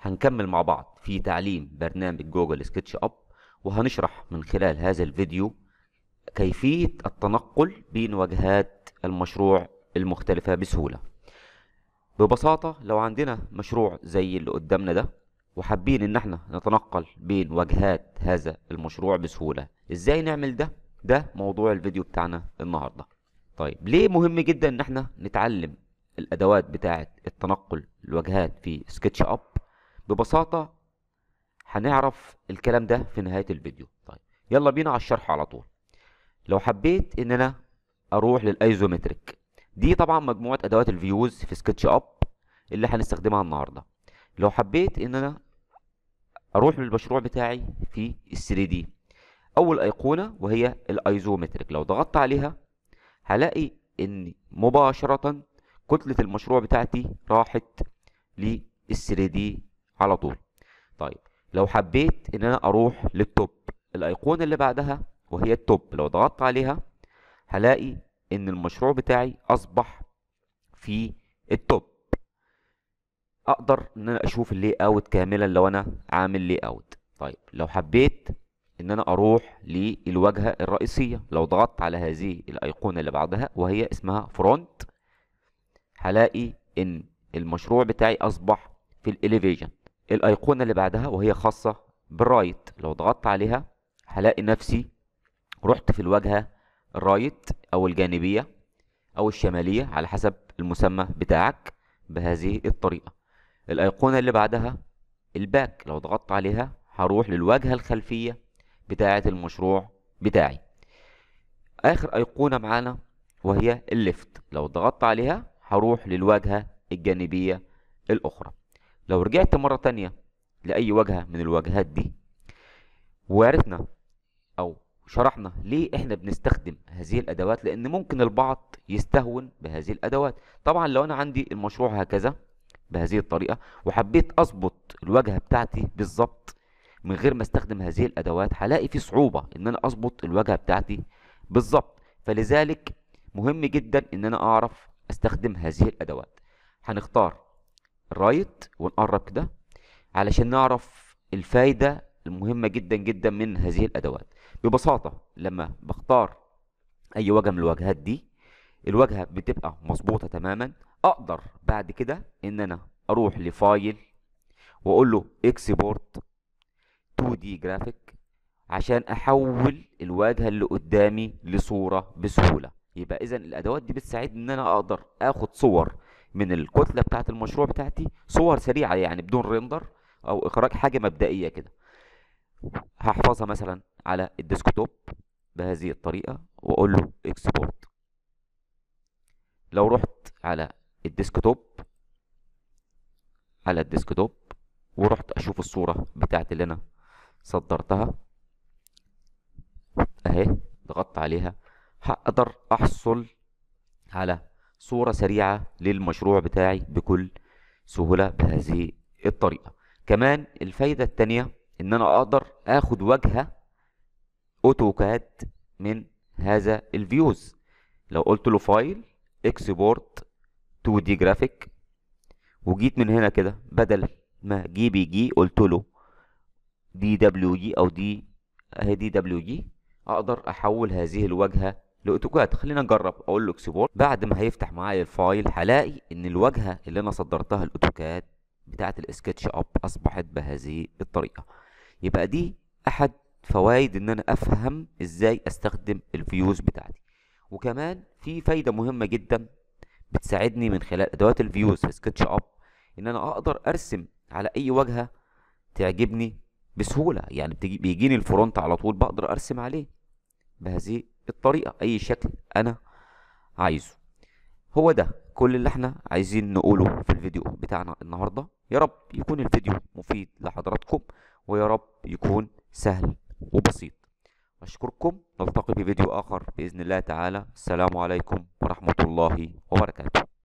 هنكمل مع بعض في تعليم برنامج جوجل سكتش اب وهنشرح من خلال هذا الفيديو كيفية التنقل بين واجهات المشروع المختلفة بسهولة ببساطة لو عندنا مشروع زي اللي قدامنا ده وحابين ان احنا نتنقل بين واجهات هذا المشروع بسهولة ازاي نعمل ده ده موضوع الفيديو بتاعنا النهاردة طيب ليه مهم جدا ان احنا نتعلم الادوات بتاعة التنقل الواجهات في سكتش اب ببساطة هنعرف الكلام ده في نهاية الفيديو طيب يلا بينا على الشرح على طول لو حبيت ان انا اروح للايزومتريك دي طبعا مجموعة ادوات الفيوز في سكتش اب اللي هنستخدمها النهاردة لو حبيت ان انا اروح للمشروع بتاعي في ال 3 دي اول ايقونة وهي الايزومتريك لو ضغطت عليها هلاقي ان مباشرة كتلة المشروع بتاعتي راحت لل 3 دي على طول طيب لو حبيت ان انا اروح للتوب الايقونة اللي بعدها وهي التوب لو ضغطت عليها هلاقي ان المشروع بتاعي اصبح في التوب اقدر ان انا اشوف اللي اوت كاملا لو انا عامل لي اوت طيب لو حبيت ان انا اروح للواجهة الرئيسية لو ضغطت على هذه الايقونة اللي بعدها وهي اسمها فرونت هلاقي ان المشروع بتاعي اصبح في الاليفيشن الايقونة اللي بعدها وهي خاصة بالرايت لو ضغطت عليها هلاقي نفسي رحت في الواجهة الرايت او الجانبية او الشمالية على حسب المسمى بتاعك بهذه الطريقة الايقونة اللي بعدها الباك لو ضغطت عليها هروح للواجهة الخلفية بتاعة المشروع بتاعي اخر ايقونة معانا وهي الليفت لو ضغطت عليها هروح للواجهة الجانبية الاخرى لو رجعت مرة تانية لأي واجهة من الواجهات دي وعرفنا أو شرحنا ليه احنا بنستخدم هذه الأدوات لأن ممكن البعض يستهون بهذه الأدوات طبعا لو أنا عندي المشروع هكذا بهذه الطريقة وحبيت أظبط الواجهة بتاعتي بالظبط من غير ما استخدم هذه الأدوات هلاقي في صعوبة إن أنا أظبط الواجهة بتاعتي بالظبط فلذلك مهم جدا إن أنا أعرف أستخدم هذه الأدوات هنختار الرايت ونقرب كده علشان نعرف الفايدة المهمة جدا جدا من هذه الأدوات ببساطة لما بختار أي واجهة من الواجهات دي الواجهة بتبقى مظبوطة تماما أقدر بعد كده إن أنا أروح لفايل وأقول له اكسبورت 2 دي جرافيك عشان أحول الواجهة اللي قدامي لصورة بسهولة يبقى إذا الأدوات دي بتساعدني إن أنا أقدر آخد صور من الكتلة بتاعت المشروع بتاعتي صور سريعة يعني بدون ريندر او اخراج حاجة مبدئية كده هحفظها مثلا على الديسكتوب بهذه الطريقة واقول له اكسبورت لو رحت على الديسكتوب على الديسكتوب ورحت اشوف الصورة بتاعت اللي انا صدرتها اهي ضغطت عليها هقدر احصل على صورة سريعة للمشروع بتاعي بكل سهولة بهذه الطريقة كمان الفايدة التانية ان انا اقدر اخد واجهة اوتوكاد من هذا الفيوز لو قلت له فايل اكسبورت 2 دي جرافيك وجيت من هنا كده بدل ما جي بي جي قلت له دي دبليو جي او دي اهي دي دبليو جي اقدر احول هذه الواجهة لاوتوكاد خلينا نجرب اقول له اكسبورت بعد ما هيفتح معايا الفايل هلاقي ان الواجهه اللي انا صدرتها الاوتوكاد بتاعه السكتش اب اصبحت بهذه الطريقه يبقى دي احد فوائد ان انا افهم ازاي استخدم الفيوز بتاعتي وكمان في فايده مهمه جدا بتساعدني من خلال ادوات الفيوز في سكتش اب ان انا اقدر ارسم على اي واجهه تعجبني بسهوله يعني بيجيني الفرونت على طول بقدر ارسم عليه بهذه الطريقة اي شكل انا عايزه هو ده كل اللي احنا عايزين نقوله في الفيديو بتاعنا النهاردة يا رب يكون الفيديو مفيد لحضراتكم ويا رب يكون سهل وبسيط اشكركم نلتقي في فيديو اخر باذن الله تعالى السلام عليكم ورحمة الله وبركاته